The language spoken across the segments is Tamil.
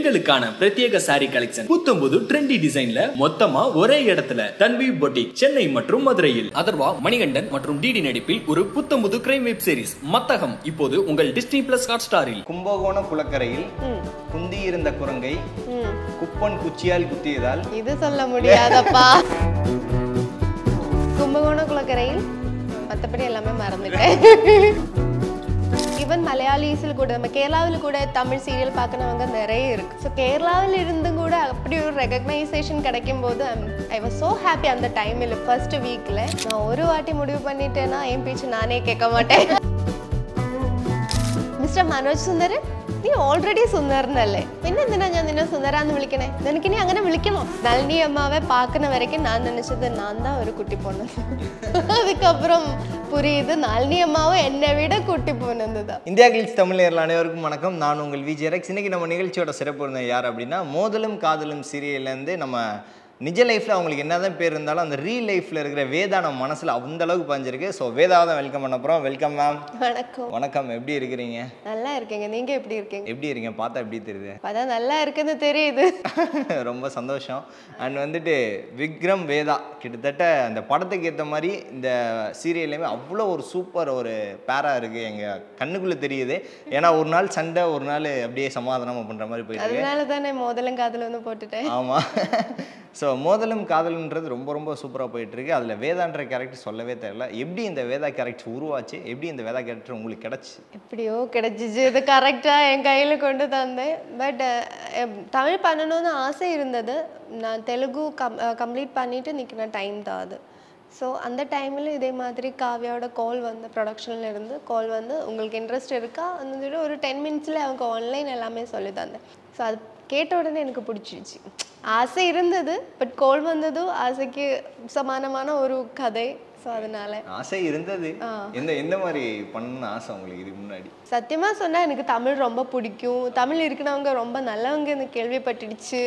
பெண்களுக்கான பிரத்யேக சாரி கலெக்ஷன் புத்தம்புது ட்ரெண்டி டிசைன்ல மொத்தமா ஒரே இடத்துல தன்வி பொட்டிக் சென்னை மற்றும் மதுரையில் அதர்வா மணிகண்டன் மற்றும் டிடி நடிப்பில் ஒரு புத்தம்புது கிரைம் வெப் சீரிஸ் மத்தகம் இப்போது உங்கள் டிஸ்னி பிளஸ் ஹாட் ஸ்டாரில் கும்பகோண குளக்கரையில் குந்தியிருந்த குரங்கை ம், குப்பன் குச்சியால் குத்தியதால் இது சொல்ல முடியாதப்பா கும்பகோணம் குளக்கரையில் மற்றபடி எல்லாமே மறந்துட்டேன் ஈவன் மலையாளிஸில் கூட நம்ம கேரளாவில் கூட தமிழ் சீரியல் பார்க்கறவங்க நிறைய இருக்கு ஸோ கேரளாவில் இருந்தும் கூட அப்படி ஒரு ரெகக்னைசேஷன் கிடைக்கும் போது ஐ வாஸ் ஸோ ஹாப்பி அந்த டைமில் ஃபர்ஸ்ட் வீக்கில் நான் ஒரு வாட்டி முடிவு பண்ணிட்டேன்னா என் பேச்சு நானே கேட்க மாட்டேன் മിസ്റ്റർ മനോജ് സുന്ദർ നീ ഓൾറെഡി സുന്ദരനല്ലേ പിന്നെ എന്തിനാ ഞാൻ നിന്നെ സുന്ദരാന്ന് വിളിക്കണേ നിനക്കിനി അങ്ങനെ വിളിക്കണോ നളിനി അമ്മാവെ പാക്കുന്ന വരയ്ക്കും ഞാൻ നനച്ചത് ഞാൻ தான் ஒரு குட்டி பொண்ணு அதுக்கப்புறம் புரியுது நளினி அம்மாவும் என்னை விட குட்டி பொண்ணு தான் இந்தியா கிளிட்ஸ் தமிழர்கள் அனைவருக்கும் வணக்கம் நான் உங்கள் விஜயரக்ஸ் இன்னைக்கு நம்ம நிகழ்ச்சியோட சிறப்பு இருந்தது யார் அப்படின்னா மோதலும் காதலும் சீரியல்லேருந்து நம்ம நிஜ லைஃப்பில் அவங்களுக்கு என்னதான் பேர் இருந்தாலும் அந்த ரீல் லைஃப்பில் இருக்கிற வேதா நம்ம மனசில் அந்த அளவுக்கு பாஞ்சிருக்கு ஸோ வேதாவை தான் வெல்கம் பண்ண போகிறோம் வெல்கம் மேம் வணக்கம் வணக்கம் எப்படி இருக்கிறீங்க நல்லா இருக்கீங்க நீங்க எப்படி இருக்கீங்க எப்படி இருக்கீங்க பார்த்தா எப்படி தெரியுது அதான் நல்லா இருக்குன்னு தெரியுது ரொம்ப சந்தோஷம் அண்ட் வந்துட்டு விக்ரம் வேதா கிட்டத்தட்ட அந்த படத்துக்கு ஏற்ற மாதிரி இந்த சீரியல்லையுமே அவ்வளோ ஒரு சூப்பர் ஒரு பேரா இருக்குது எங்கள் கண்ணுக்குள்ளே தெரியுது ஏன்னா ஒரு நாள் சண்டை ஒரு நாள் அப்படியே சமாதானமாக பண்ணுற மாதிரி போயிட்டு இருக்கு. அதனால தானே மோதலும் காதல் வந்து போட்டுட்டேன் ஆமாம் ஸோ மோதலும் காதலுன்றது ரொம்ப ரொம்ப சூப்பராக போயிட்டு இருக்கு அதில் வேதான்ற கேரக்டர் சொல்லவே தெரியல எப்படி இந்த வேதா கேரக்டர் உருவாச்சு எப்படி இந்த வேதா கேரக்டர் உங்களுக்கு கிடச்சி எப்படியோ கிடைச்சிச்சு இது கரெக்டாக என் கையில் கொண்டு தந்தேன் பட் தமிழ் பண்ணணும்னு ஆசை இருந்தது நான் தெலுங்கு கம் கம்ப்ளீட் பண்ணிட்டு நிற்கிற டைம் தான் அது ஸோ அந்த டைமில் இதே மாதிரி காவ்யாவோட கால் வந்து ப்ரொடக்ஷனில் இருந்து கால் வந்து உங்களுக்கு இன்ட்ரெஸ்ட் இருக்கா அந்த சொல்லிட்டு ஒரு டென் மினிட்ஸில் அவங்க ஆன்லைன் எல்லாமே சொல்லி தந்தேன் ஸோ அது கேட்ட உடனே எனக்கு பிடிச்சிருச்சு ஆசை இருந்தது பட் கால் வந்ததும் ஆசைக்கு சமானமான ஒரு கதை ஸோ அதனால ஆசை இருந்தது எந்த எந்த மாதிரி பண்ணணும்னு ஆசை உங்களுக்கு இதுக்கு முன்னாடி சத்தியமா சொன்னா எனக்கு தமிழ் ரொம்ப பிடிக்கும் தமிழ் இருக்கிறவங்க ரொம்ப நல்லவங்க எனக்கு கேள்விப்பட்டுடுச்சு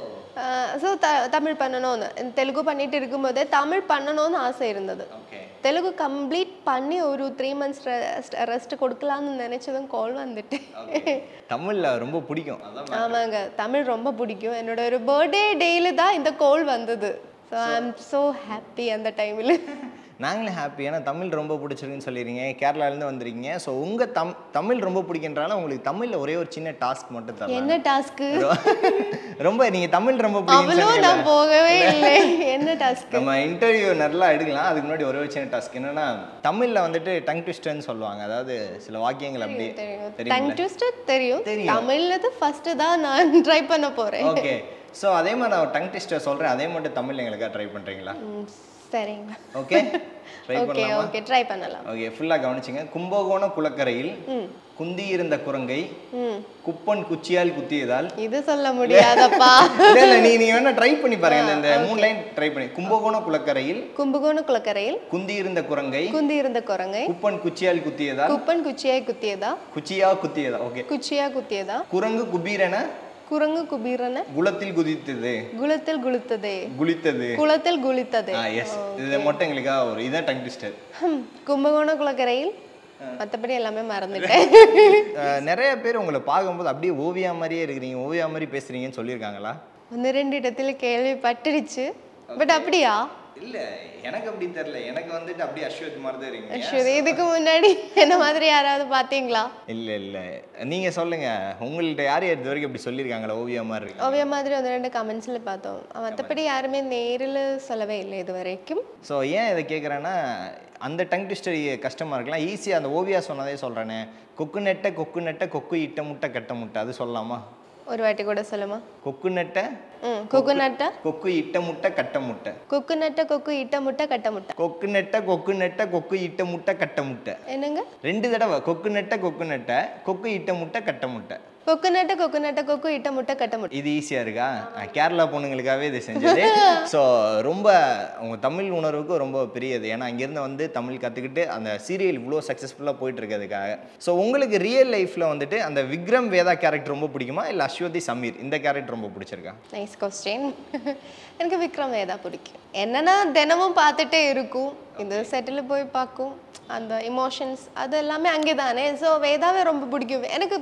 ஸோ த தமிழ் பண்ணணும்னு இந்த தெலுங்கு பண்ணிட்டு இருக்கும்போதே தமிழ் பண்ணணும்னு ஆசை இருந்தது ஓகே தெலுங்கு கம்ப்ளீட் பண்ணி ஒரு த்ரீ மந்த்ஸ் ரெஸ்ட் கொடுக்கலாம்னு நினைச்சதும் கால் வந்துட்டு தமிழில் ரொம்ப பிடிக்கும் அதான் ஆமாங்க தமிழ் ரொம்ப பிடிக்கும் என்னோட ஒரு பர்த்டே டேயில் தான் இந்த கால் வந்தது so I am so happy அந்த டைமில் நாங்களும் ஹாப்பி ஏன்னா தமிழ் ரொம்ப பிடிச்சிருக்குன்னு சொல்லிடுறீங்க கேரளாலேருந்து வந்திருக்கீங்க ஸோ உங்கள் தம் தமிழ் ரொம்ப பிடிக்கின்றால உங்களுக்கு தமிழில் ஒரே ஒரு சின்ன டாஸ்க் மட்டும் தரலாம் என்ன டாஸ்க்கு ரொம்ப நீங்கள் தமிழ் ரொம்ப பிடிக்குன்னு அவ்வளோ சொன்னீங்கல்ல? நான் போகவே இல்லை என்ன டாஸ்க் நம்ம இன்டர்வியூ நல்லா எடுக்கலாம் அதுக்கு முன்னாடி ஒரே ஒரு சின்ன டாஸ்க் என்னன்னா தமிழில் வந்துட்டு டங் ட்விஸ்டர்னு சொல்லுவாங்க அதாவது சில வாக்கியங்கள் அப்படி டங் தெரியும் ட்விஸ்டர் தெரியும் தெரியும். தமிழ்ல ஃபர்ஸ்ட் தான் நான் ட்ரை பண்ண போறேன் ஓகே ஸோ அதே மாதிரி நான் டங் ட்விஸ்டர் சொல்கிறேன் அதே மட்டும் தமிழ் எங்களுக்காக ட்ரை பண்ணுறீங்களா ம், சரிங்க ஓகே ட்ரை ஓகே பண்ணலாமா ஓகே ட்ரை பண்ணலாம் ஓகே ஃபுல்லாக கவனிச்சிங்க கும்பகோண குளக்கரையில் குந்தியிருந்த குரங்கை ம் குப்பன் குச்சியால் குத்தியதால் இது சொல்ல முடியாதப்பா இல்ல இல்ல நீ நீ வேணா ட்ரை பண்ணி பாருங்க இந்த- இந்த மூணு லைன் ட்ரை பண்ணி கும்பகோண குளக்கரையில் கும்பகோண குளக்கரையில் குந்தியிருந்த குரங்கை குந்தி இருந்த குரங்கை குப்பன் குச்சியால் குத்தியதால் குப்பன் குச்சியாய் குத்தியதா குச்சியா குத்தியதா ஓகே குச்சியா குத்தியதா குரங்கு குபீரென குரங்கு குபீரன குளத்தில் குதித்தது குளத்தில் குளித்ததே குளித்தது குளத்தில் குளித்ததே ஆ எஸ் இது மட்டும் எங்களுக்காக ஒரு இதான் டங் ட்விஸ்டர் ஹம், கும்பகோண குளக்கரையில் மற்றபடி எல்லாமே மறந்துட்டேன் நிறைய பேர் உங்களை பார்க்கும்போது அப்படியே ஓவியா மாதிரியே இருக்கிறீங்க ஓவியா மாதிரி பேசுறீங்கன்னு சொல்லியிருக்காங்களா ஒன்று ரெண்டு இடத்துல கேள்விப்பட்டுருச்சு பட் அப்படியா இல்ல எனக்கு அப்படி தெரியல எனக்கு வந்துட்டு அப்படியே அஸ்வத் மாதிரி தான் இருக்கீங்க சரி இதுக்கு முன்னாடி என்ன மாதிரி யாராவது பார்த்தீங்களா இல்ல இல்ல நீங்க சொல்லுங்க உங்கள்ட்ட யார் யார் இது வரைக்கும் இப்படி சொல்லியிருக்காங்களா ஓவியா மாதிரி இருக்கு ஓவிய மாதிரி ஒன்று ரெண்டு கமெண்ட்ஸில் பார்த்தோம் மற்றபடி யாருமே நேரில் சொல்லவே இல்லை இது வரைக்கும் ஸோ ஏன் இதை கேட்குறேன்னா அந்த டங் ட்விஸ்டர் கஷ்டமாக இருக்கலாம் ஈஸியாக அந்த ஓவியா சொன்னதே சொல்கிறேனே கொக்கு நெட்டை கொக்கு நெட்டை கொக்கு இட்ட முட்டை கட்ட முட்டை அது சொல்லலாமா ஒரு வாட்டி கூட சொல்லுமா கொக்கு நெட்டை ம் கொக்கு நட்டை கொக்கு இட்ட முட்டை கட்ட முட்டை கொக்கு நட்டை கொக்கு இட்ட முட்டை கட்ட முட்டை கொக்கு நெட்டை கொக்கு நெட்டை கொக்கு இட்ட முட்டை கட்ட முட்டை என்னங்க ரெண்டு தடவை கொக்கு நெட்டை கொக்கு நெட்டை கொக்கு இட்ட முட்டை கட்ட முட்டை கொக்கு நட்டை கொக்கு நட்டை கொக்கு இட்ட முட்டை கட்ட முட்டை இது ஈஸியாக இருக்கா அஹ் கேரளா பொண்ணுங்களுக்காகவே இது செஞ்சது ஸோ ரொம்ப அவங்க தமிழ் உணர்வுக்கு ரொம்ப பெரியது ஏன்னா அங்கேருந்து வந்து தமிழ் கற்றுக்கிட்டு அந்த சீரியல் இவ்வளோ சக்ஸஸ்ஃபுல்லாக போயிட்டு இருக்கிறதுக்காக ஸோ உங்களுக்கு ரியல் லைஃப்பில் வந்துட்டு அந்த விக்ரம் வேதா கேரக்டர் ரொம்ப பிடிக்குமா இல்லை அஸ்வதி சமீர் இந்த கேரக்டர் ரொம்ப பிடிச்சிருக்கா நைஸ் கொஸ்டின் எனக்கு விக்ரம் வேதா பிடிக்கும் என்னன்னா தினமும் பார்த்துட்டே இருக்கும் இந்த செட்டில் போய் பார்க்கும் அந்த இமோஷன்ஸ் அது எல்லாமே அங்கே தானே ஸோ வேதாவே ரொம்ப பிடிக்கும் எனக்கு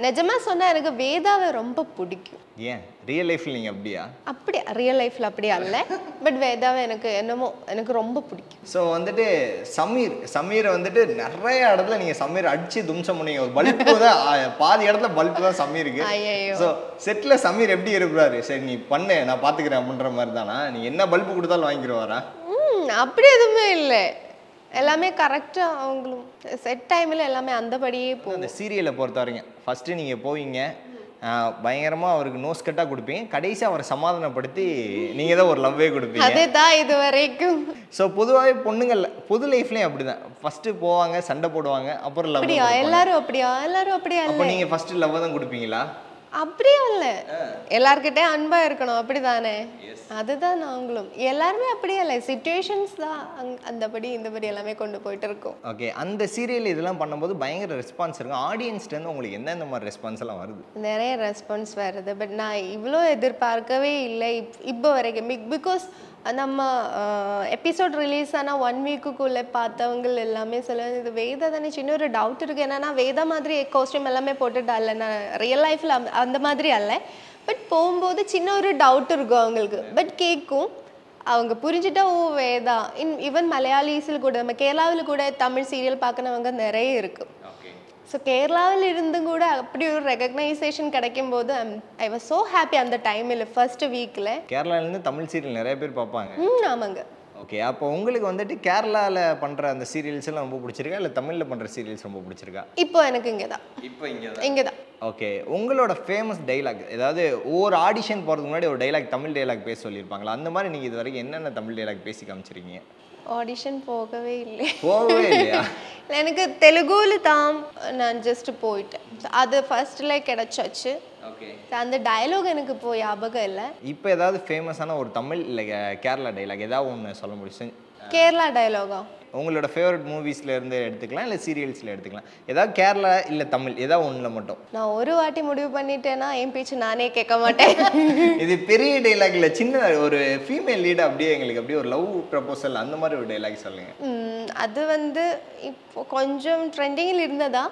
நிஜமா சொன்னா எனக்கு வேதாவை ரொம்ப பிடிக்கும் ஏன் ரியல் லைஃப்ல நீங்க அப்படியா அப்படி ரியல் லைஃப்ல அப்படி அல்ல பட் வேதாவை எனக்கு என்னமோ எனக்கு ரொம்ப பிடிக்கும் ஸோ வந்துட்டு சமீர் சமீரை வந்துட்டு நிறைய இடத்துல நீங்க சமீர் அடிச்சு தும்சம் பண்ணீங்க ஒரு பல்பு தான் ஆ, பாதி இடத்துல பல்பு தான் சமீருக்கு ஐயையோ. ஸோ செட்ல சமீர் எப்படி இருப்பாரு சரி நீ பண்ணு நான் பாத்துக்கிறேன் அப்படின்ற மாதிரி தானா நீ என்ன பல்பு கொடுத்தாலும் வாங்கிடுவாரா ம் அப்படி எதுவுமே இல்லை எல்லாமே கரெக்டாக அவங்களும் செட் டைமில் எல்லாமே அந்தபடியே போகும் அந்த சீரியலை பொறுத்த வரைக்கும் ஃபர்ஸ்ட் நீங்க போவீங்க ஆஹ், பயங்கரமா அவருக்கு நோஸ் கட்டா கொடுப்பீங்க கடைசி அவரை சமாதானப்படுத்தி நீங்க தான் ஒரு லவ்வே கொடுப்பீங்க அதுதான் இது வரைக்கும் ஸோ பொதுவாகவே பொண்ணுங்கள் பொது லைஃப்லேயும் அப்படிதான் ஃபர்ஸ்ட் போவாங்க சண்டை போடுவாங்க அப்புறம் லவ் அப்படியா எல்லாரும் அப்படியா எல்லாரும் அப்படியா அப்போ இல்ல நீங்க ஃபர்ஸ்ட் லவ் தான் கொடுப்பீங்களா அப்படியே இல்ல எல்லார்கிட்டயும் அன்பா இருக்கணும் அப்படிதானே அதுதான் நாங்களும் எல்லாருமே அப்படியே இல்லை சுச்சுவேஷன்ஸ் தான் அங் அந்தபடி இந்தபடி எல்லாமே கொண்டு போயிட்டு இருக்கோம் ஓகே அந்த சீரியல் இதெல்லாம் பண்ணும்போது பயங்கர ரெஸ்பான்ஸ் இருக்கும் ஆடியன்ஸ்லேருந்து உங்களுக்கு எந்தெந்த மாதிரி ரெஸ்பான்ஸ் எல்லாம் வருது நிறைய ரெஸ்பான்ஸ் வருது பட் நான் இவ்வளோ எதிர்பார்க்கவே இல்லை இப் இப்போ வரைக்கும் பிகாஸ் நம்ம எபிசோட் ரிலீஸ் ஆனால் ஒன் வீக்குக்குள்ளே பார்த்தவங்க எல்லாமே சொல்லுவாங்க இது வேதா தானே சின்ன ஒரு டவுட் இருக்குது என்னன்னா வேதா மாதிரி காஸ்டியூம் எல்லாமே போட்டுட்டு அல்ல நான் ரியல் லைஃப்பில் அந்த மாதிரி அல்ல பட் போகும்போது சின்ன ஒரு டவுட் இருக்கும் அவங்களுக்கு பட் கேட்கும் அவங்க புரிஞ்சுட்டா ஓ வேதா இன் ஈவன் மலையாளிஸில் கூட நம்ம கேரளாவில் கூட தமிழ் சீரியல் பார்க்கணவங்க நிறைய இருக்கு ஸோ கேரளாவில் இருந்தும் கூட அப்படி ஒரு ரெகக்னைசேஷன் கிடைக்கும் போது ஐ வாஸ் ஸோ ஹாப்பி அந்த டைமில் ஃபர்ஸ்ட் வீக்கில் கேரளாலேருந்து தமிழ் சீரியல் நிறைய பேர் பார்ப்பாங்க ம் ஆமாங்க ஓகே அப்போ உங்களுக்கு வந்துட்டு கேரளாவில் பண்ணுற அந்த சீரியல்ஸ் எல்லாம் ரொம்ப பிடிச்சிருக்கா இல்லை தமிழில் பண்ணுற சீரியல்ஸ் ரொம்ப பிடிச்சிருக்கா இப்போ எனக்கு இங்கே தான் இப்போ இங்கே இங்கே தான் ஓகே உங்களோட ஃபேமஸ் டைலாக் ஏதாவது ஒவ்வொரு ஆடிஷன் போகிறதுக்கு முன்னாடி ஒரு டைலாக் தமிழ் டைலாக் பேச சொல்லியிருப்பாங்களா அந்த மாதிரி நீங்கள் இது வரைக்கும் என்னென்ன தமிழ் டைலாக் பேசி காமிச்சிருக்கீங்க ஆடிஷன் போகவே இல்லை போகவே இல்லையா இல்ல, எனக்கு தெலுங்குல தான் நான் ஜஸ்ட் போயிட்டேன் அது ஃபர்ஸ்ட்ல கிடைச்சாச்சு ஓகே அந்த டயலாக் எனக்கு இப்போ ஞாபகம் இல்லை இப்போ ஏதாவது ஃபேமஸான ஒரு தமிழ் இல்லை கேரளா டைலாக் ஏதாவது ஒன்று சொல்ல முடியும் கேரளா டயலாகா உங்களோட ஃபேவரட் மூவிஸ்ல இருந்து எடுத்துக்கலாம் இல்லை சீரியல்ஸில் எடுத்துக்கலாம் ஏதாவது கேரளா இல்லை தமிழ் ஏதாவது ஒன்றில் மட்டும் நான் ஒரு வாட்டி முடிவு பண்ணிட்டேன்னா என் பேச்சு நானே கேட்க மாட்டேன் இது பெரிய டைலாக் இல்லை சின்ன ஒரு ஃபீமேல் லீட் அப்படியே எங்களுக்கு அப்படியே ஒரு லவ் ப்ரப்போசல் அந்த மாதிரி ஒரு டைலாக் சொல்லுங்க ம், அது வந்து இப்போ கொஞ்சம் ട്രെൻഡിങ്ങിൽ ഇരുന്നതാ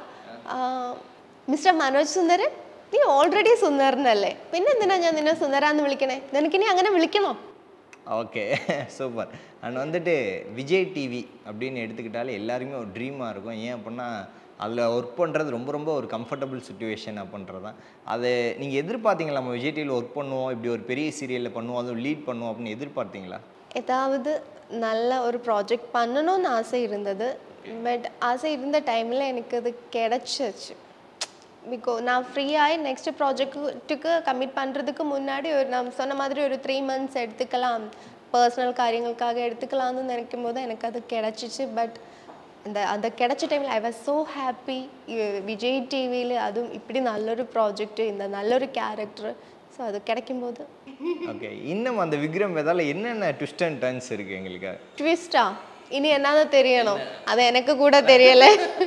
മിസ്റ്റർ മനോജ് സുന്ദരൻ നീ ഓൾറെഡി സുന്ദരനല്ലേ പിന്നെ എന്തിനാ ഞാൻ നിന്നെ സുന്ദരാന്ന് വിളിക്കണേ നിനക്കിനി അങ്ങനെ വിളിക്കണോ ஓகே சூப்பர் அண்ட் வந்துட்டு விஜய் டிவி அப்படின்னு எடுத்துக்கிட்டாலே எல்லாருமே ஒரு ட்ரீமாக இருக்கும் ஏன் அப்படின்னா அதில் ஒர்க் பண்ணுறது ரொம்ப ரொம்ப ஒரு கம்ஃபர்டபுள் சுச்சுவேஷன் அப்படின்றது தான் அது நீங்கள் எதிர்பார்த்தீங்களா நம்ம விஜய் டிவியில் ஒர்க் பண்ணுவோம் இப்படி ஒரு பெரிய சீரியலில் பண்ணுவோம் அதுவும் லீட் பண்ணுவோம் அப்படின்னு எதிர்பார்த்தீங்களா ஏதாவது நல்ல ஒரு ப்ராஜெக்ட் பண்ணணும்னு ஆசை இருந்தது பட் ஆசை இருந்த டைமில் எனக்கு அது கிடைச்சிச்சு பிகோ நான் ஃப்ரீயாகி நெக்ஸ்ட் ப்ராஜெக்ட்டுக்கு கமிட் பண்ணுறதுக்கு முன்னாடி ஒரு நான் சொன்ன மாதிரி ஒரு த்ரீ மந்த்ஸ் எடுத்துக்கலாம் பர்சனல் காரியங்களுக்காக எடுத்துக்கலாம்னு நினைக்கும் போது எனக்கு அது கிடைச்சிச்சு பட் அந்த அந்த கிடைச்ச டைமில் I was so happy Vijay டிவியில் அதுவும் இப்படி நல்லொரு ப்ராஜெக்ட் இந்த நல்லொரு கேரக்டர் ஸோ அது கிடைக்கும்போது ஓகே இன்னும் அந்த விக்ரம் வேதால என்னென்ன ட்விஸ்ட் அண்ட் டர்ன்ஸ் இருக்குது எங்களுக்கு ட்விஸ்டா இனி என்னன்னு தெரியணும் அது எனக்கு கூட தெரியல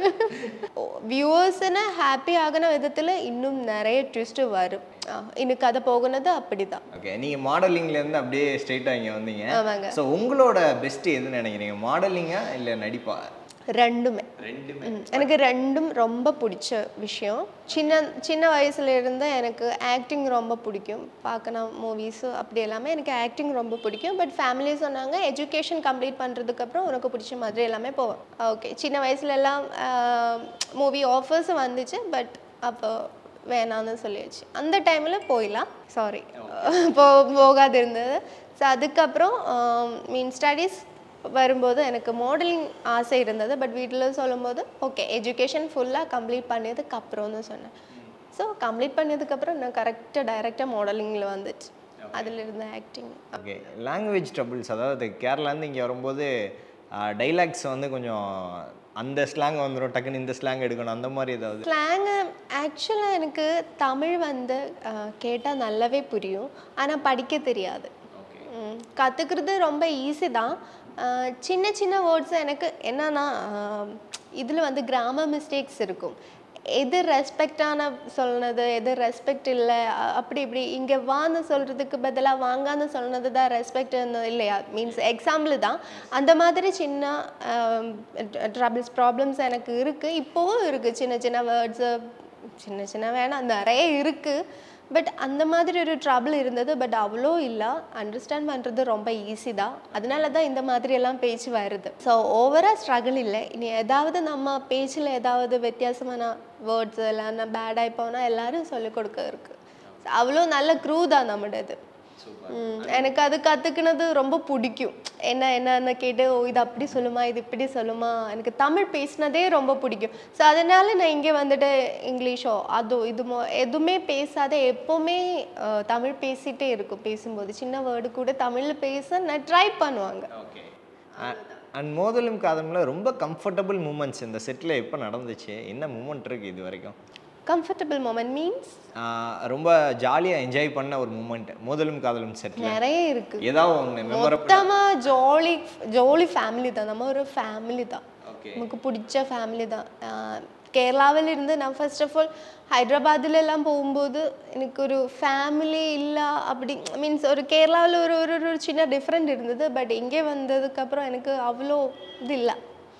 வியூவர்ஸ்னு ஹாப்பி ஆகின விதத்தில் இன்னும் நிறைய ட்விஸ்ட் வரும் ஆ, இனி கதை போகுனது அப்படிதான் ஓகே நீங்கள் மாடலிங்லேருந்து அப்படியே ஸ்ட்ரைட்டாக இங்கே வந்தீங்க ஆமாங்க. ஸோ உங்களோட பெஸ்ட் எதுன்னு நினைக்கிறீங்க மாடலிங்கா இல்லை நடிப்பா ரெண்டுமே ரெண்டுமே ம், எனக்கு ரெண்டும் ரொம்ப பிடிச்ச விஷயம் சின்ன சின்ன வயசுல இருந்து எனக்கு ஆக்டிங் ரொம்ப பிடிக்கும் பார்க்கணும் மூவிஸு அப்படி எல்லாமே எனக்கு ஆக்டிங் ரொம்ப பிடிக்கும் பட் ஃபேமிலி சொன்னாங்க எஜுகேஷன் கம்ப்ளீட் பண்ணுறதுக்கு அப்புறம் உனக்கு பிடிச்ச மாதிரி எல்லாமே போவேன் ஓகே சின்ன வயசுல எல்லாம் மூவி ஆஃபர்ஸ் வந்துச்சு பட் அப்போ வேணாம்னு சொல்லியாச்சு அந்த டைமில் போயிடலாம் சாரி போ போகாது இருந்தது ஸோ அதுக்கப்புறம் மீன் ஸ்டடீஸ் வரும்போது எனக்கு மாடலிங் ஆசை இருந்தது பட் வீட்டில் சொல்லும்போது ஓகே எஜுகேஷன் ஃபுல்லாக கம்ப்ளீட் பண்ணதுக்கு அப்புறம்னு சொன்னேன் ஸோ கம்ப்ளீட் பண்ணதுக்கப்புறம் நான் கரெக்டாக டைரெக்டாக மாடலிங்கில் வந்துச்சு அதில் இருந்த ஆக்டிங் ஓகே லாங்குவேஜ் ட்ரபிள்ஸ் அதாவது கேரளாந்து இங்கே வரும்போது டைலாக்ஸ் வந்து கொஞ்சம் அந்த ஸ்லாங் வந்துடும் டக்குன்னு இந்த ஸ்லாங் எடுக்கணும் அந்த மாதிரி ஏதாவது ஸ்லாங் ஆக்சுவலாக எனக்கு தமிழ் வந்து கேட்டால் நல்லாவே புரியும் ஆனால் படிக்க தெரியாது கற்றுக்கிறது ரொம்ப ஈஸி தான் அஹ், சின்ன சின்ன வேர்ட்ஸ் எனக்கு என்னன்னா இதில் வந்து கிராமர் மிஸ்டேக்ஸ் இருக்கும் எது ரெஸ்பெக்டான சொன்னது எது ரெஸ்பெக்ட் இல்லை அப்படி இப்படி இங்கே வான்னு சொல்கிறதுக்கு பதிலாக வாங்கான்னு சொன்னது தான் ரெஸ்பெக்ட் இல்லையா மீன்ஸ் எக்ஸாம்பிள் தான் அந்த மாதிரி சின்ன ட்ரபிள்ஸ் ப்ராப்ளம்ஸ் எனக்கு இருக்குது இப்போவும் இருக்குது சின்ன சின்ன வேர்ட்ஸு சின்ன சின்ன வேணாம் நிறைய இருக்குது பட் அந்த மாதிரி ஒரு ட்ரபிள் இருந்தது பட் அவ்வளோ இல்லை அண்டர்ஸ்டாண்ட் பண்ணுறது ரொம்ப ஈஸி தான் அதனால தான் இந்த மாதிரி எல்லாம் பேச்சு வருது ஸோ ஓவராக ஸ்ட்ரகிள் இல்லை இனி ஏதாவது நம்ம பேச்சில் ஏதாவது வித்தியாசமான வேர்ட்ஸ் எல்லாம் பேடாகி போனால் எல்லாரும் சொல்லிக் கொடுக்க இருக்கு அவ்வளோ நல்ல க்ரூ தான் நம்மளது ம், எனக்கு அது கற்றுக்கினது ரொம்ப பிடிக்கும் என்ன என்னன்னு கேட்டு ஓ இது அப்படி சொல்லுமா இது இப்படி சொல்லுமா எனக்கு தமிழ் பேசினதே ரொம்ப பிடிக்கும் ஸோ அதனால நான் இங்கே வந்துட்டு இங்கிலீஷோ அதோ இதுமோ எதுவுமே பேசாத எப்போவுமே அஹ், தமிழ் பேசிட்டே இருக்கும் பேசும்போது சின்ன வேர்டு கூட தமிழில் பேச நான் ட்ரை பண்ணுவாங்க ஓகே அண்ட் மோதலும் காதலில் ரொம்ப கம்ஃபர்டபுள் மூமெண்ட்ஸ் இந்த செட்டில் எப்போ நடந்துச்சு என்ன மூமெண்ட் இருக்கு இது வரைக்கும் கம்ஃபர்டபுள் மொமெண்ட் மீன்ஸ் ஆஹ் ரொம்ப ஜாலியாக என்ஜாய் பண்ண ஒரு மூமெண்ட் மோதலும் காதலும் செட்டில் நிறைய இருக்கு ஏதாவது ஒன்று மெமரபிள் மொத்தமா ஜாலி ஜாலி ஃபேமிலி தான் நம்ம ஒரு ஃபேமிலி தான் ஓகே நமக்கு பிடிச்ச ஃபேமிலி தான் கேரளாவில் இருந்து நான் ஃபர்ஸ்ட் ஆஃப் ஆல் ஹைதராபாத்தில் எல்லாம் போகும்போது எனக்கு ஒரு ஃபேமிலி இல்லை அப்படி மீன்ஸ் ஒரு கேரளாவில் ஒரு ஒரு ஒரு சின்ன டிஃப்ரெண்ட் இருந்தது பட் இங்கே வந்ததுக்கப்புறம் எனக்கு அவ்வளோ இது இல்லை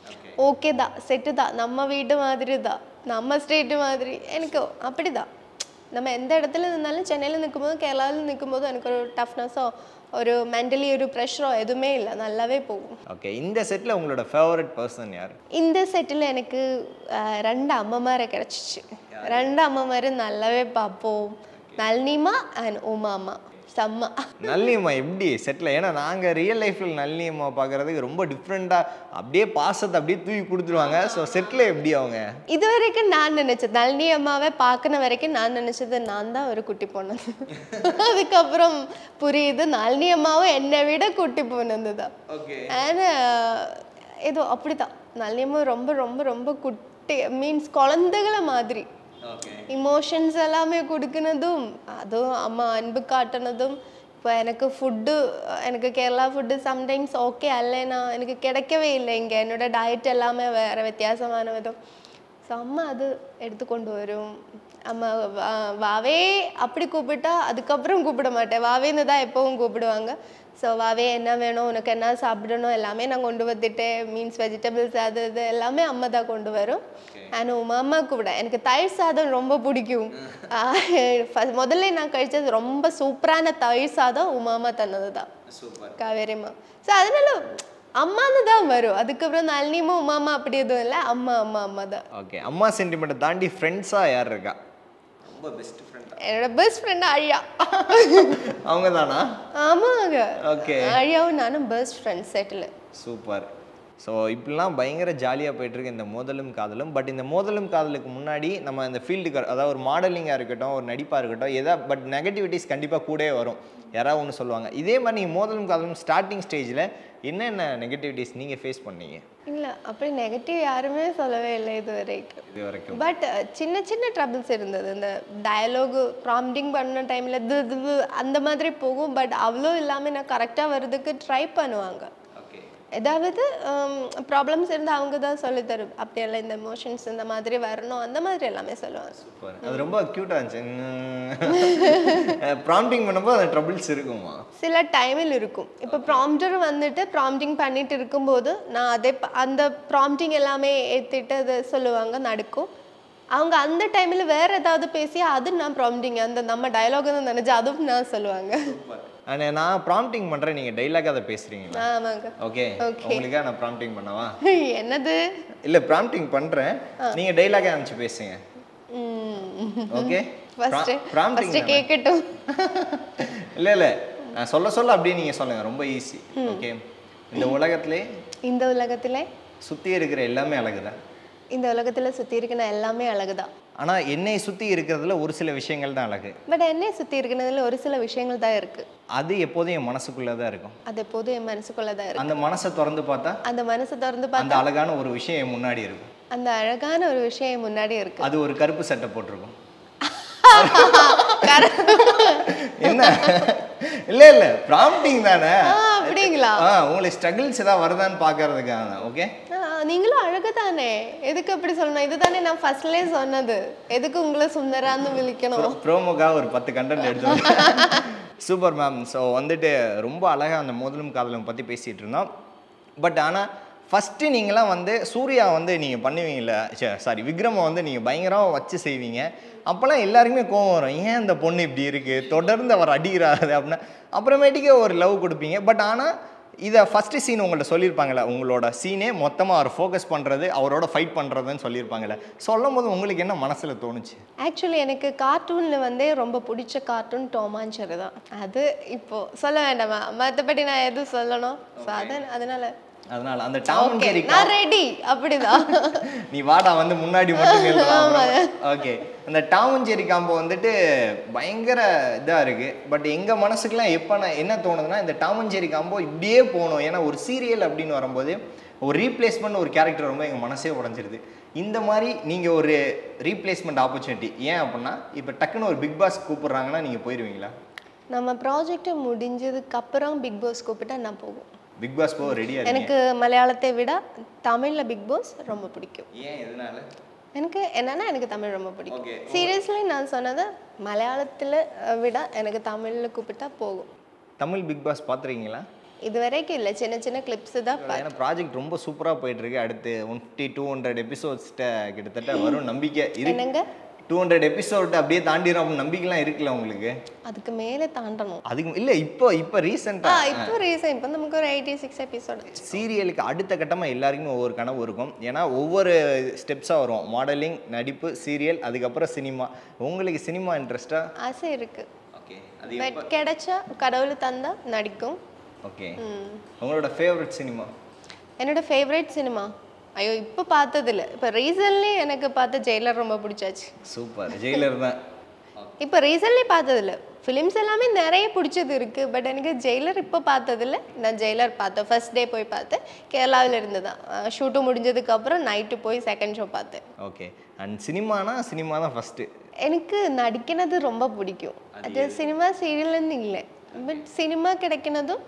ஓகே தான் செட்டு தான் நம்ம வீட்டு மாதிரி தான் நம்ம ஸ்டேட்டு மாதிரி எனக்கு அப்படி தான் நம்ம எந்த இடத்துல இருந்தாலும் சென்னையில் நிற்கும்போது கேரளாவில் நிற்கும்போது எனக்கு ஒரு டஃப்னஸோ ஒரு மென்டலி ஒரு ப்ரெஷரோ எதுவுமே இல்லை நல்லாவே போகும் ஓகே இந்த செட்டில் உங்களோட ஃபேவரட் பர்சன் யார் இந்த செட்டில் எனக்கு அஹ், ரெண்டு அம்மமாரை கிடச்சிச்சு ரெண்டு அம்மமாரு நல்லாவே பார்ப்போம் நளினிமா அண்ட் உமாமா செம்ம நல்லியம்மா எப்படி செட்டில் ஏன்னா நாங்கள் ரியல் லைஃப்பில் நல்லியம்மா பார்க்குறதுக்கு ரொம்ப டிஃப்ரெண்ட்டாக அப்படியே பாசத்தை அப்படியே தூக்கி கொடுத்துருவாங்க ஸோ செட்டில் எப்படி அவங்க இது வரைக்கும் நான் நினைச்சது நளினி அம்மாவை பார்க்கன வரைக்கும் நான் நினைச்சது நான் தான் ஒரு குட்டி பொண்ணு அதுக்கப்புறம் புரியுது நளினி அம்மாவும் என்னை விட குட்டி பொண்ணு தான் ஓகே ஆனால் ஏதோ அப்படிதான் நளினி அம்மா ரொம்ப ரொம்ப ரொம்ப குட்டி மீன்ஸ் குழந்தைகள மாதிரி ஓகே இமோஷன்ஸ் எல்லாமே கொடுக்குனதும் அதுவும் அம்மா அன்பு காட்டுனதும் இப்போ எனக்கு ஃபுட்டு எனக்கு கேரளா ஃபுட்டு சம்டைம்ஸ் ஓகே அல்லைனா எனக்கு கிடைக்கவே இல்லை இங்கே என்னோட டயட் எல்லாமே வேறு வித்தியாசமான விதம் ஸோ அம்மா அது எடுத்து கொண்டு வரும் அம்மா வா- வாவே அப்படி கூப்பிட்டா அதுக்கப்புறம் கூப்பிட மாட்டேன் வாவேன்னு தான் எப்பவும் கூப்பிடுவாங்க ஸோ வாவே என்ன வேணும் உனக்கு என்ன சாப்பிடணும் எல்லாமே நான் கொண்டு வந்துட்டேன் மீன்ஸ் வெஜிடபிள்ஸ் அது இது எல்லாமே அம்மா தான் கொண்டு வரும் அண்ட் உமா அம்மா கூட எனக்கு தயிர் சாதம் ரொம்ப பிடிக்கும் ஆஹ் first- முதல்ல நான் கழிச்சது ரொம்ப சூப்பரான தயிர் சாதம் உமா அம்மா தந்தது தான் சூப்பர் காவேரிம்மா ஸோ அதனால அம்மான்னு தான் வரும் அதுக்கப்புறம் நளினியும் உமாமா அப்படி எதுவும் இல்லை அம்மா அம்மா அம்மா தான் ஓகே அம்மா சென்டிமெண்ட்டை தாண்டி ஃப்ரெண்ட்ஸாக யார் இருக்கா ரொம்ப பெஸ்ட் ஃப்ரெண்டா என்னோட பெஸ்ட் ஃப்ரெண்ட் ஆழியா அவங்க தானா ஆமாங்க ஓகே ஆழியாவும் நானும் பெஸ்ட் ஃப்ரெண்ட் செட்டில் சூப்பர் ஸோ இப்படிலாம் பயங்கர ஜாலியாக போயிட்டுருக்கு இந்த மோதலும் காதலும் பட் இந்த மோதலும் காதலுக்கு முன்னாடி நம்ம இந்த ஃபீல்டுக்கு அதாவது ஒரு மாடலிங்காக இருக்கட்டும் ஒரு நடிப்பாக இருக்கட்டும் எதா பட் நெகட்டிவிட்டிஸ் கண்டிப்பாக கூடவே வரும் யாராவது ஒன்று சொல்லுவாங்க இதே மாதிரி நீங்கள் மோதலும் காதலும் ஸ்டார்டிங் ஸ்டேஜில் என்னென்ன நெகட்டிவிட்டிஸ் நீங்கள் ஃபேஸ் பண்ணீங்க இல்லை அப்படி நெகட்டிவ் யாருமே சொல்லவே இல்லை இது வரைக்கும் இது வரைக்கும் பட் சின்ன சின்ன ட்ரபிள்ஸ் இருந்தது இந்த டயலாகு ப்ராம்ப்டிங் பண்ண டைமில் இது இது அந்த மாதிரி போகும் பட் அவ்வளோ இல்லாமல் நான் கரெக்டாக வர்றதுக்கு ட்ரை பண்ணுவாங்க ஓகே ஏதாவது ப்ராப்ளம்ஸ் இருந்தால் அவங்க தான் சொல்லி தரும் அப்படியெல்லாம் இந்த எமோஷன்ஸ் இந்த மாதிரி வரணும் அந்த மாதிரி எல்லாமே சொல்லுவாங்க சூப்பர் அது ரொம்ப க்யூட்டாக இருந்துச்சு ப்ராம்ப்டிங் பண்ணும்போது அந்த ட்ரபிள்ஸ் இருக்குமா சில டைமில் இருக்கும் இப்போ ப்ராம்ப்டர் வந்துட்டு ப்ராம்ப்டிங் பண்ணிட்டு இருக்கும்போது நான் அதே ப- அந்த ப்ராம்ப்டிங் எல்லாமே ஏற்றிட்டு அதை சொல்லுவாங்க நடக்கும் அவங்க அந்த டைமில் வேற ஏதாவது பேசி அது நான் ப்ராம்ப்டிங் அந்த நம்ம டயலாக்னு நினைச்சு அதுவும் நான் சொல்லுவாங்க அண்ட் நான் ப்ராம்ப்டிங் பண்ணுறேன் நீங்கள் டைலாக் அதை பேசுகிறீங்களா ஆமாங்க ஓகே Okay. உங்களுக்காக நான் ப்ராம்ப்டிங் பண்ணவா என்னது இல்லை ப்ராம்ப்டிங் பண்ணுறேன் நீங்கள் டைலாக அனுப்பிச்சு பேசுங்க ஓகே ஃபர்ஸ்ட் ப்ராம்ப்டிங் ஃபர்ஸ்ட் கேட்கட்டும் இல்லை இல்லை நான் சொல்ல சொல்ல அப்படியே நீங்கள் சொல்லுங்கள் ரொம்ப ஈஸி ஓகே இந்த உலகத்திலே இந்த உலகத்துல சுற்றி இருக்கிற எல்லாமே அழகுதான் இந்த உலகத்துல சுத்தி இருக்கிற எல்லாமே அழகுதான் ஆனால் என்னை சுற்றி இருக்கிறதுல ஒரு சில விஷயங்கள் தான் அழகு பட் என்னை சுத்தி இருக்கிறதுல ஒரு சில விஷயங்கள் தான் இருக்கு அது எப்போதும் என் மனசுக்குள்ளே தான் இருக்கும் அது எப்போதும் என் மனசுக்குள்ள தான் இருக்கு அந்த மனசை திறந்து பார்த்தா அந்த மனசை திறந்து பார்த்தா அந்த அழகான ஒரு விஷயம் என் முன்னாடி இருக்கும் அந்த அழகான ஒரு விஷயம் என் முன்னாடி இருக்கு அது ஒரு கருப்பு சட்டை போட்டிருக்கும் என்ன இல்லை இல்லை ப்ராம்ப்டிங் தானே ஆ, அப்படிங்களா ஆ உங்களுக்கு ஸ்ட்ரகிள்ஸ் ஏதாவது வருதான்னு பார்க்கறதுக்காக ஓகே ஆ, நீங்களும் அழகு தானே எதுக்கு அப்படி சொல்லணும் இதுதானே நான் ஃபர்ஸ்ட்லேயே சொன்னது எதுக்கு உங்களை சுந்தரான்னு விழிக்கணும் ப்ரோமோக்காக ஒரு பத்து கண்டென்ட் எடுத்து சூப்பர் மேம் ஸோ வந்துட்டு ரொம்ப அழகாக அந்த மோதலும் காதலும் பற்றி பேசிகிட்டு இருந்தோம் பட் ஆனால் ஃபஸ்ட்டு நீங்களாம் வந்து சூர்யா வந்து நீங்கள் பண்ணுவீங்கல்ல சாரி விக்ரமை வந்து நீங்கள் பயங்கரமாக வச்சு செய்வீங்க அப்போல்லாம் எல்லாருக்குமே கோவம் வரும் ஏன் இந்த பொண்ணு இப்படி இருக்குது தொடர்ந்து அவர் அடிக்கிறாரு அப்படின்னா அப்புறமேட்டுக்கே ஒரு லவ் கொடுப்பீங்க பட் ஆனால் இதை ஃபஸ்ட்டு சீன் உங்கள்ட்ட சொல்லியிருப்பாங்களே உங்களோட சீனே மொத்தமாக அவர் ஃபோக்கஸ் பண்ணுறது அவரோட ஃபைட் பண்ணுறதுன்னு சொல்லியிருப்பாங்களே சொல்லும் போது உங்களுக்கு என்ன மனசில் தோணுச்சு ஆக்சுவலி எனக்கு கார்ட்டூனில் வந்து ரொம்ப பிடிச்ச கார்ட்டூன் டோமான்சர் தான் அது இப்போ சொல்ல வேண்டாமா மற்றபடி நான் எதுவும் சொல்லணும் ஸோ அது அதனால அதனால அந்த டாம் ஓகே ஜெரி நான் ரெடி அப்படிதான் நீ வாடா வந்து முன்னாடி மட்டும் ஓகே அந்த டாம் அண்ட் ஜெரி காம்போ வந்துட்டு பயங்கர இதாக இருக்கு பட் எங்கள் மனசுக்குலாம் எப்போ நான் என்ன தோணுதுன்னா இந்த டாம் அண்ட் ஜெரி காம்போ இப்படியே போகணும் ஏன்னா ஒரு சீரியல் அப்படின்னு வரும்போது ஒரு ரீப்ளேஸ்மெண்ட் ஒரு கேரக்டர் ரொம்ப எங்கள் மனசே உடஞ்சிருது இந்த மாதிரி நீங்கள் ஒரு ரீப்ளேஸ்மெண்ட் ஆப்பர்ச்சுனிட்டி ஏன் அப்படின்னா இப்போ டக்குன்னு ஒரு பிக் பாஸ் கூப்பிடுறாங்கன்னா நீங்கள் போயிடுவீங்களா நம்ம ப்ராஜெக்ட் முடிஞ்சதுக்கு அப்புறம் பிக் பாஸ் கூப்பிட்டா நான் போகும் பிக் பாஸ் போக ரெடியாக இருக்கீங்க எனக்கு மலையாளத்தை விட தமிழ்ல பிக் பாஸ் ரொம்ப பிடிக்கும் ஏன் எதனால எனக்கு என்னன்னா எனக்கு தமிழ் ரொம்ப Okay. பிடிக்கும் சீரியஸ்லி நான் சொன்னது மலையாளத்தில் விட எனக்கு தமிழ்ல கூப்பிட்டா போகும் தமிழ் பிக் பாஸ் பார்த்துருக்கீங்களா இது வரைக்கும் இல்லை சின்ன சின்ன கிளிப்ஸ் தான் பார்த்தேன். ஏன்னா ப்ராஜெக்ட் ரொம்ப சூப்பராக போயிட்டு இருக்கு அடுத்து ஒன் ஃபிஃப்டி டூ ஹண்ட்ரட் எபிசோட்ஸ்கிட்ட கிட்டத்தட்ட வரும் நம்பிக்கை இருக்கு என்னங்க டூ ஹண்ட்ரட் எபிசோட் அப்படியே தாண்டிடும் அப்படின்னு நம்பிக்கைலாம் இருக்குல்ல உங்களுக்கு அதுக்கு மேலே தாண்டணும் அதுக்கு இல்லை இப்போ இப்போ ஆ ரீசெண்டாக இப்போ ரீசன் இப்போ நமக்கு ஒரு எயிட்டி சிக்ஸ் எபிசோட் சீரியலுக்கு அடுத்த கட்டமாக எல்லாருக்குமே ஒவ்வொரு கனவு இருக்கும் ஏன்னா ஒவ்வொரு ஸ்டெப்ஸாக வரும் மாடலிங் நடிப்பு சீரியல் அதுக்கப்புறம் சினிமா உங்களுக்கு சினிமா இன்ட்ரெஸ்டா ஆசை இருக்கு ஓகே அது பட் கிடைச்சா கடவுள் தந்தா நடிக்கும் ஓகே ம். உங்களோட ஃபேவரட் சினிமா என்னோட ஃபேவரட் சினிமா ஐயோ இப்போ பார்த்ததில்ல இப்போ ரீசன்லி எனக்கு பார்த்த ஜெயிலர் ரொம்ப பிடிச்சாச்சு சூப்பர் ஜெயிலர் தான் இப்போ ரீசன்லி பார்த்ததில்ல ஃபிலிம்ஸ் எல்லாமே நிறைய பிடிச்சது இருக்குது பட் எனக்கு ஜெயிலர் இப்போ பார்த்ததில்ல நான் ஜெயிலர் பார்த்தேன் ஃபர்ஸ்ட் டே போய் பார்த்தேன் கேரளாவில் இருந்து தான் ஷூட்டு முடிஞ்சதுக்கப்புறம் நைட்டு போய் செகண்ட் ஷோ பார்த்தேன் ஓகே அண்ட் சினிமானா சினிமா தான் ஃபஸ்ட்டு எனக்கு நடிக்கிறது ரொம்ப பிடிக்கும் அது சினிமா சீரியல்னு இல்லை பட் சினிமா கிடைக்கினதும்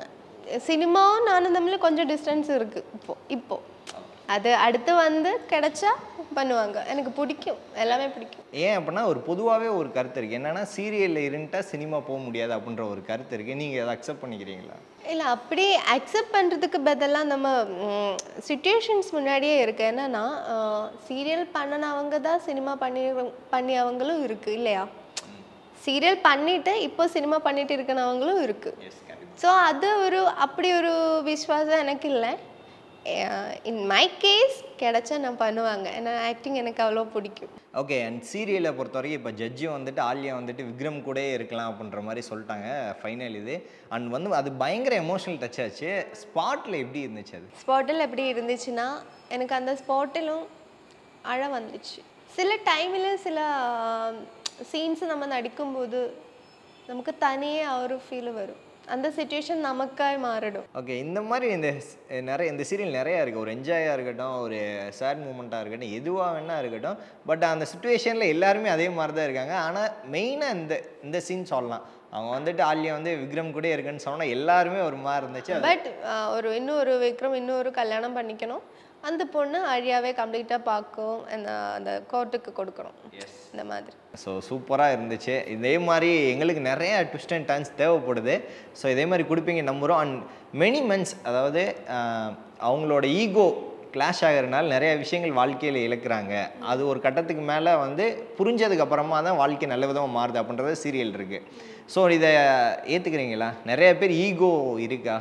சினிமாவும் நானும் தமிழ் கொஞ்சம் டிஸ்டன்ஸ் இருக்குது இப்போ இப்போ அது அடுத்து வந்து கிடைச்சா பண்ணுவாங்க எனக்கு பிடிக்கும் எல்லாமே பிடிக்கும் ஏன் அப்படின்னா ஒரு பொதுவாகவே ஒரு கருத்து இருக்குது என்னன்னா சீரியலில் இருந்துட்டா சினிமா போக முடியாது அப்படின்ற ஒரு கருத்து இருக்குது நீங்கள் அதை அக்செப்ட் பண்ணிக்கிறீங்களா இல்லை அப்படி அக்செப்ட் பண்ணுறதுக்கு பதிலாக நம்ம சுச்சுவேஷன்ஸ் முன்னாடியே இருக்கு என்னன்னா சீரியல் பண்ணினவங்க தான் சினிமா பண்ணி பண்ணியவங்களும் இருக்குது இல்லையா சீரியல் பண்ணிட்டு இப்போ சினிமா பண்ணிட்டு இருக்கிறவங்களும் இருக்கு ஸோ அது ஒரு அப்படி ஒரு விஸ்வாசம் எனக்கு இல்லை இன் மை கேஸ் கிடைச்சா நான் பண்ணுவாங்க ஏன்னா ஆக்டிங் எனக்கு அவ்வளோ பிடிக்கும் ஓகே அண்ட் சீரியலை பொறுத்த வரைக்கும் இப்போ ஜட்ஜும் வந்துட்டு ஆலியா வந்துட்டு விக்ரம் கூட இருக்கலாம் அப்படின்ற மாதிரி சொல்லிட்டாங்க ஃபைனல் இது அண்ட் வந்து அது பயங்கர எமோஷனல் டச் ஆச்சு ஸ்பாட்டில் எப்படி இருந்துச்சு அது ஸ்பாட்டில் எப்படி இருந்துச்சுன்னா எனக்கு அந்த ஸ்பாட்டிலும் அழ வந்துச்சு சில டைமில் சில சீன்ஸ் நம்ம நடிக்கும்போது நமக்கு தனியே ஒரு ஃபீல் வரும் அந்த சுச்சுவேஷன் நமக்காய் மாறிடும் ஓகே இந்த மாதிரி இந்த ஸ்- நிறைய இந்த சீரியல் நிறையா இருக்குது ஒரு என்ஜாயாக இருக்கட்டும் ஒரு சேட் மூமெண்ட்டாக இருக்கட்டும் எதுவாக வேணா இருக்கட்டும் பட் அந்த சுச்சுவேஷனில் எல்லாருமே அதே மாதிரி தான் இருக்காங்க ஆனால் மெயினாக இந்த இந்த சீன் சொல்லலாம் அவங்க வந்துட்டு ஆலியா வந்து விக்ரம் கூட இருக்குன்னு சொன்னால் எல்லாருமே ஒரு மாதிரி இருந்துச்சு அது பட் ஒரு இன்னொரு விக்ரம் இன்னொரு கல்யாணம் பண்ணிக்கணும் அந்த பொண்ணு அழியாவே கம்ப்ளீட்டாக பார்க்கும் அந்த அந்த கோர்ட்டுக்கு கொடுக்கணும் இந்த மாதிரி ஸோ சூப்பராக இருந்துச்சு இதே மாதிரி எங்களுக்கு நிறைய ட்விஸ்ட் அண்ட் டர்ன்ஸ் தேவைப்படுது ஸோ இதே மாதிரி கொடுப்பீங்க நம்புகிறோம் அண்ட் மெனி மென்ஸ் அதாவது ஆஹ், அவங்களோட ஈகோ கிளாஷ் ஆகிறதுனால நிறைய விஷயங்கள் வாழ்க்கையில் இழக்கிறாங்க அது ஒரு கட்டத்துக்கு மேலே வந்து புரிஞ்சதுக்கு அப்புறமா தான் வாழ்க்கை நல்ல விதமாக மாறுது அப்படின்றது சீரியல் இருக்குது ஸோ இதை ஏற்றுக்கிறீங்களா நிறைய பேர் ஈகோ இருக்கா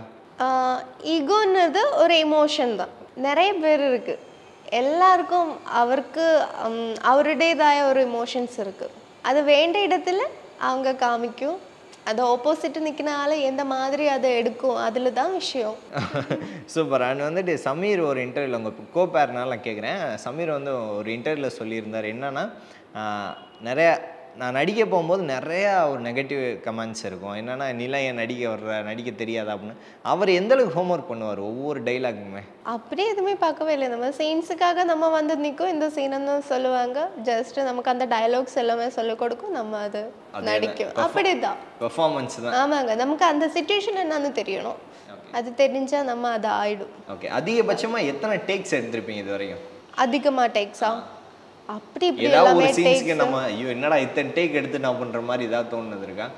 ஈகோன்றது ஒரு எமோஷன் தான் நிறைய பேர் இருக்கு எல்லாருக்கும் அவருக்கு ஹம், அவருடையதாய ஒரு எமோஷன்ஸ் இருக்கு அது வேண்ட இடத்துல அவங்க காமிக்கும் அது ஆப்போசிட் நிற்கினால எந்த மாதிரி அதை எடுக்கும் அதில் தான் விஷயம் சூப்பர் அண்ட் வந்துட்டு சமீர் ஒரு இன்டர்வியூவில் உங்கள் கோபேர்னால நான் கேட்குறேன் சமீர் வந்து ஒரு இன்டர்வியூவில் சொல்லியிருந்தார் என்னன்னா ஆஹ், நிறைய நான் நடிக்க போகும்போது நிறையா ஒரு நெகட்டிவ் கமெண்ட்ஸ் இருக்கும் என்னன்னா நிலம் ஏன் நடிக்க வர்ற நடிக்க தெரியாதா அப்படின்னு அவர் எந்த அளவுக்கு ஹோம்ஒர்க் பண்ணுவார் ஒவ்வொரு டைலாக்குமே அப்படி எதுவுமே பார்க்கவே இல்லை நம்ம சீன்ஸுக்காக நம்ம வந்து நிற்கும் இந்த சீனன்னு சொல்லுவாங்க ஜஸ்ட் நமக்கு அந்த டயலாக்ஸ் எல்லாமே சொல்லிக் கொடுக்கும் நம்ம அது நடிக்கும் அப்படிதான் பெர்ஃபார்மன்ஸ் தான் ஆமாங்க நமக்கு அந்த சுச்சுவேஷன் என்னன்னு தெரியணும் அது தெரிஞ்சா நம்ம அது ஆயிடும் ஓகே அதிகபட்சமாக எத்தனை டேக்ஸ் எடுத்திருப்பீங்க இது வரைக்கும் அதிகமா டேக்ஸா அப்படி இப்படி ஏதாவது எல்லாமே ஒரு சீன்ஸ்க்கு டேக்ஸ் நம்ம ஐயோ என்னடா இத்தனை டேக் எடுத்து நான் பண்ணுற மாதிரி ஏதாவது தோணுது இருக்கா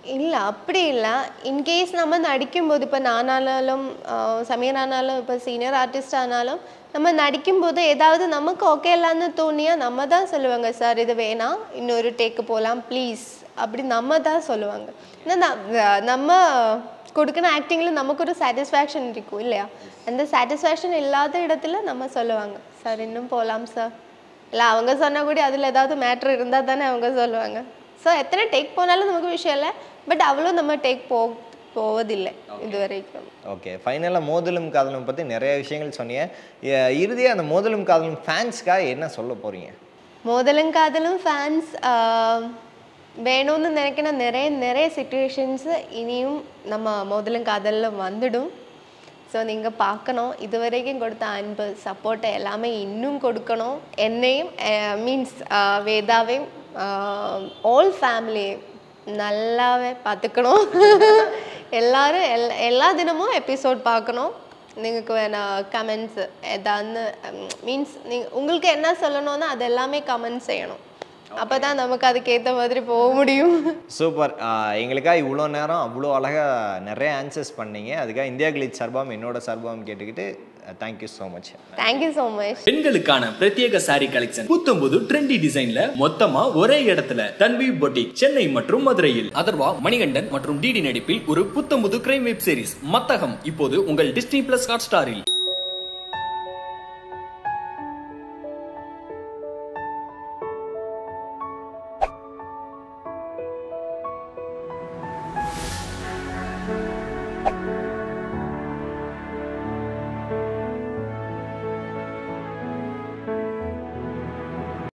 இல்லை அப்படி இல்லை இன்கேஸ் நம்ம நடிக்கும்போது இப்போ நானானாலும் சமீர் ஆனாலும் இப்போ சீனியர் ஆர்டிஸ்ட் ஆனாலும் நம்ம நடிக்கும்போது ஏதாவது நமக்கு ஓகே இல்லைன்னு தோணியா நம்ம தான் சொல்லுவாங்க சார் இது வேணாம் இன்னொரு டேக்கு போகலாம் ப்ளீஸ் அப்படி நம்ம தான் சொல்லுவாங்க ஏன்னா ந- நம்ம கொடுக்குற ஆக்டிங்கில் நமக்கு ஒரு சாட்டிஸ்ஃபேக்ஷன் இருக்கும் இல்லையா அந்த சாட்டிஸ்ஃபேக்ஷன் இல்லாத இடத்துல நம்ம சொல்லுவாங்க சார் இன்னும் போகலாம் சார் இல்லை அவங்க சொன்னால் கூட அதில் ஏதாவது மேட்ரு இருந்தால் தானே அவங்க சொல்லுவாங்க ஸோ எத்தனை டேக் போனாலும் நமக்கு விஷயம் இல்லை பட் அவ்வளோ நம்ம டேக் போ போவதில்லை இது வரைக்கும் ஓகே ஃபைனலாக மோதலும் காதலும் பற்றி நிறைய விஷயங்கள் சொன்னீங்க எ- இறுதியா அந்த மோதலும் காதலும் ஃபேன்ஸ்க்காக என்ன சொல்ல போகிறீங்க மோதலும் காதலும் ஃபேன்ஸ் வேணும்னு நினைக்கிற நிறைய நிறைய சுச்சுவேஷன்ஸ் இனியும் நம்ம மோதலும் காதலில் வந்துடும் ஸோ நீங்கள் பார்க்கணும் இது வரைக்கும் கொடுத்த அன்பு சப்போர்ட்டை எல்லாமே இன்னும் கொடுக்கணும் என்னையும் மீன்ஸ் வேதாவையும் ஆல் ஃபேமிலியும் நல்லாவே பார்த்துக்கணும் எல்லாரும் எல்லா எல்லா தினமும் எபிசோட் பார்க்கணும் നിങ്ങൾക്ക് വേണ കമൻസ് ഏതാന്ന് മീൻസ് உங்களுக்கு என்ன சொல்லணும்னா அது எல்லாமே கமெண்ட்ஸ் செய்யணும் அப்போ தான் நமக்கு அதுக்கேற்ற மாதிரி போக முடியும் சூப்பர் எங்களுக்காக இவ்வளோ நேரம் அவ்வளோ அழகாக நிறைய ஆன்சர்ஸ் பண்ணீங்க அதுக்காக இந்தியா கிளிச் சர்பாம் என்னோட சர்பாம் கேட்டுக்கிட்டு thank you so much thank you so much பெண்களுக்கான பிரத்யேக சாரி கலெக்ஷன் புத்தம்புது ட்ரெண்டி டிசைன்ல மொத்தமா ஒரே இடத்துல தன்வி பொட்டிக் சென்னை மற்றும் மதுரையில் அதர்வா மணிகண்டன் மற்றும் டிடி நடிப்பில் ஒரு புத்தம்புது கிரைம் வெப் சீரிஸ் மத்தகம் இப்போது உங்கள் டிஸ்னி பிளஸ் ஹாட் ஸ்டாரில்